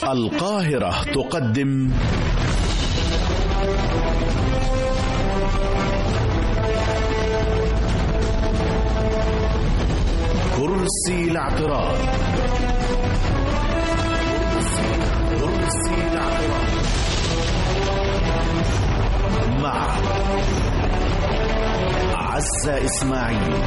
القاهرة تقدم كرسي الاعتراض كرسي الاعتراض مع عزة إسماعيل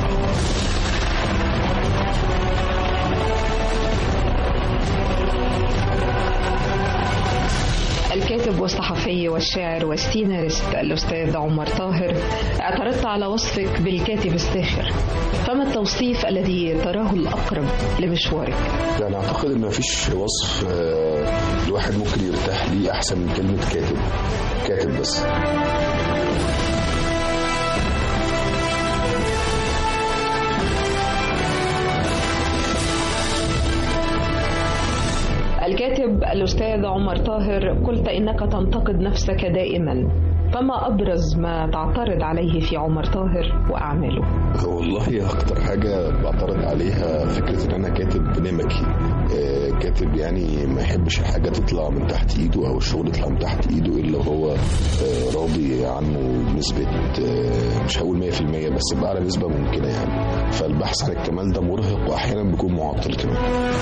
الكاتب والصحفي والشاعر والسيناريست الأستاذ عمر طاهر اعترضت على وصفك بالكاتب الساخر فما التوصيف الذي تراه الأقرب لمشوارك؟ يعني اعتقد ان مفيش وصف آه، الواحد ممكن يرتاح ليه احسن من كلمه كاتب كاتب بس الكاتب الأستاذ عمر طاهر قلت إنك تنتقد نفسك دائما فما أبرز ما تعترض عليه في عمر طاهر وأعماله والله اكتر حاجه بعترض عليها فكره ان انا كاتب نمكي آه، كاتب يعني ما يحبش الحاجه تطلع من تحت ايده او الشغل يطلع من تحت ايده الا وهو آه، راضي عنه بنسبه آه، مش هقول 100% بس باعلى نسبه ممكنه يعني فالبحث عن الكمال ده مرهق واحيانا بيكون معطل كمان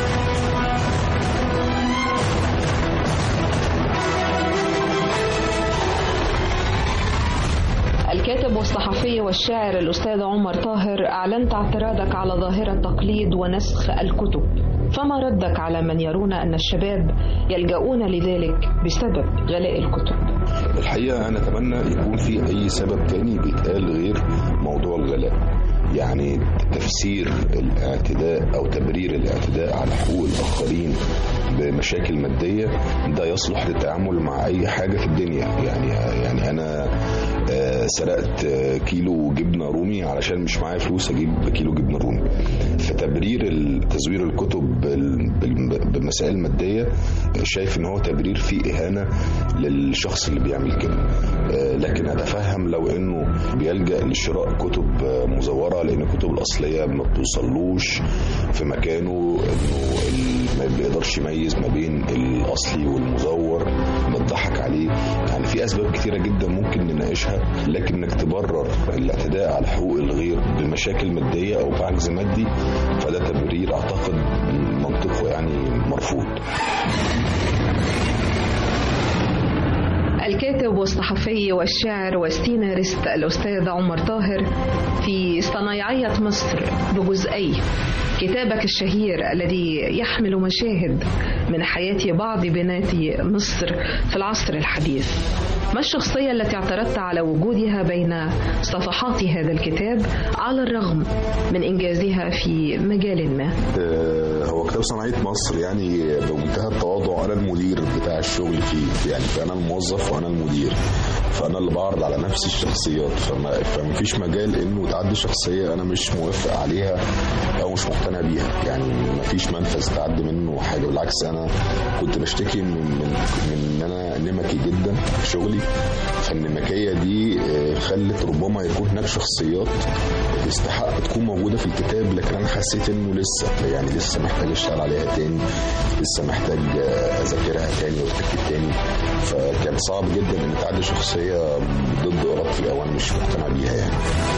الكاتب والصحفي والشاعر الأستاذ عمر طاهر أعلنت اعتراضك على ظاهرة تقليد ونسخ الكتب فما ردك على من يرون أن الشباب يلجؤون لذلك بسبب غلاء الكتب الحقيقه انا اتمنى يكون في اي سبب تاني بيتقال غير موضوع الغلاء يعني تفسير الاعتداء او تبرير الاعتداء على حقوق الاخرين بمشاكل ماديه ده يصلح للتعامل مع اي حاجه في الدنيا يعني يعني انا آه، سرقت آه، كيلو جبنه رومي علشان مش معايا فلوس اجيب كيلو جبنه رومي فتبرير ال- تزوير الكتب بال- بال- بالمسائل الماديه شايف ان هو تبرير فيه اهانه للشخص اللي بيعمل كده آه، لكن اتفهم لو انه بيلجا لشراء كتب آه، مزوره لان الكتب الاصليه ما بتوصلوش في مكانه انه ال- ما بيقدرش يميز ما بين الاصلي والمزور بتضحك عليه يعني في اسباب كتيره جدا ممكن نناقشها لكن انك تبرر الاعتداء على حقوق الغير بمشاكل ماديه او بعجز مادي فده تبرير اعتقد منطقه يعني مرفوض الكاتب والصحفي والشاعر والسيناريست الأستاذ عمر طاهر في صنايعية مصر بجزئي كتابك الشهير الذي يحمل مشاهد من حياة بعض بنات مصر في العصر الحديث ما الشخصية التي اعترضت على وجودها بين صفحات هذا الكتاب على الرغم من إنجازها في مجال ما آه، هو كتاب صناعية مصر يعني بمنتهى التواضع أنا المدير بتاع الشغل فيه يعني فأنا الموظف وأنا المدير فأنا اللي بعرض على نفسي الشخصيات فما فمفيش مجال إنه تعدي شخصية أنا مش موافق عليها أو مش مقتنع بيها يعني مفيش منفذ تعدي منه حاجة بالعكس أنا كنت بشتكي من من من إن أنا نمكي جدا في شغلي فالنمكية دي آه، خلت ربما يكون هناك شخصيات تستحق تكون موجودة في الكتاب لكن أنا حسيت إنه لسه يعني لسه محتاج أشتغل عليها تاني لسه محتاج آه، أذاكرها تاني وأتأكد تاني فكان صعب جدا إن تعدي شخصية ضد إرادتي أو أنا مش مقتنع بيها يعني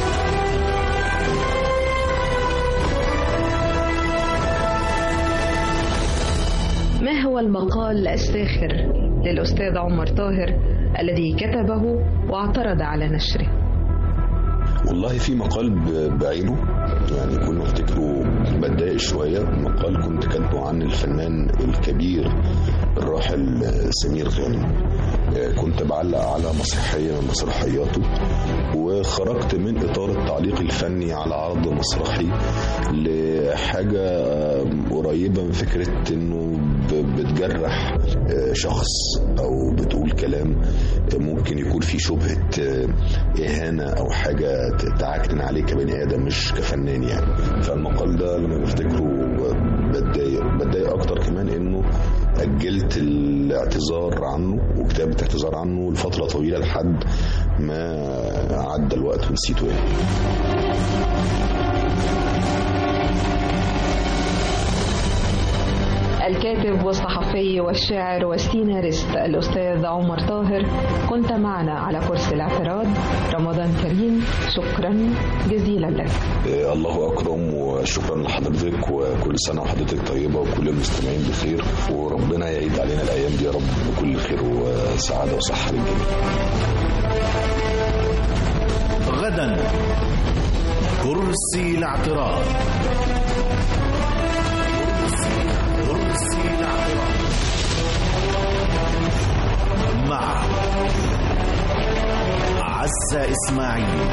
ما هو المقال الساخر للأستاذ عمر طاهر الذي كتبه واعترض على نشره والله في مقال ب- بعينه يعني كنا افتكره بتضايق شوية مقال كنت كاتبه عن الفنان الكبير الراحل سمير غانم آه، كنت بعلق على مسرحية من مسرحياته وخرجت من إطار التعليق الفني على عرض مسرحي لحاجة آه، قريبة من فكرة إنه ب- بتجرح آه، شخص أو بتقول كلام آه، ممكن يكون فيه شبهة آه، إهانة أو حاجة ت- تعكنن عليه كبني آدم مش كفنان يعني فالمقال ده لما بفتكره بتضايق بتضايق أكتر كمان إنه أجلت الاعتذار عنه وكتابة اعتذار عنه لفترة طويلة لحد ما عدى الوقت ونسيته يعني الكاتب والصحفي والشاعر والسيناريست الأستاذ عمر طاهر كنت معنا على كرسي الاعتراض رمضان كريم شكرا جزيلا لك آه، الله اكرم وشكرا لحضرتك وكل سنه وحضرتك طيبه وكل المستمعين بخير وربنا يعيد علينا الايام دي يا رب بكل خير وسعاده وصحه للجميع غدا كرسي الاعتراض كرسي الاعتراض مع عزة إسماعيل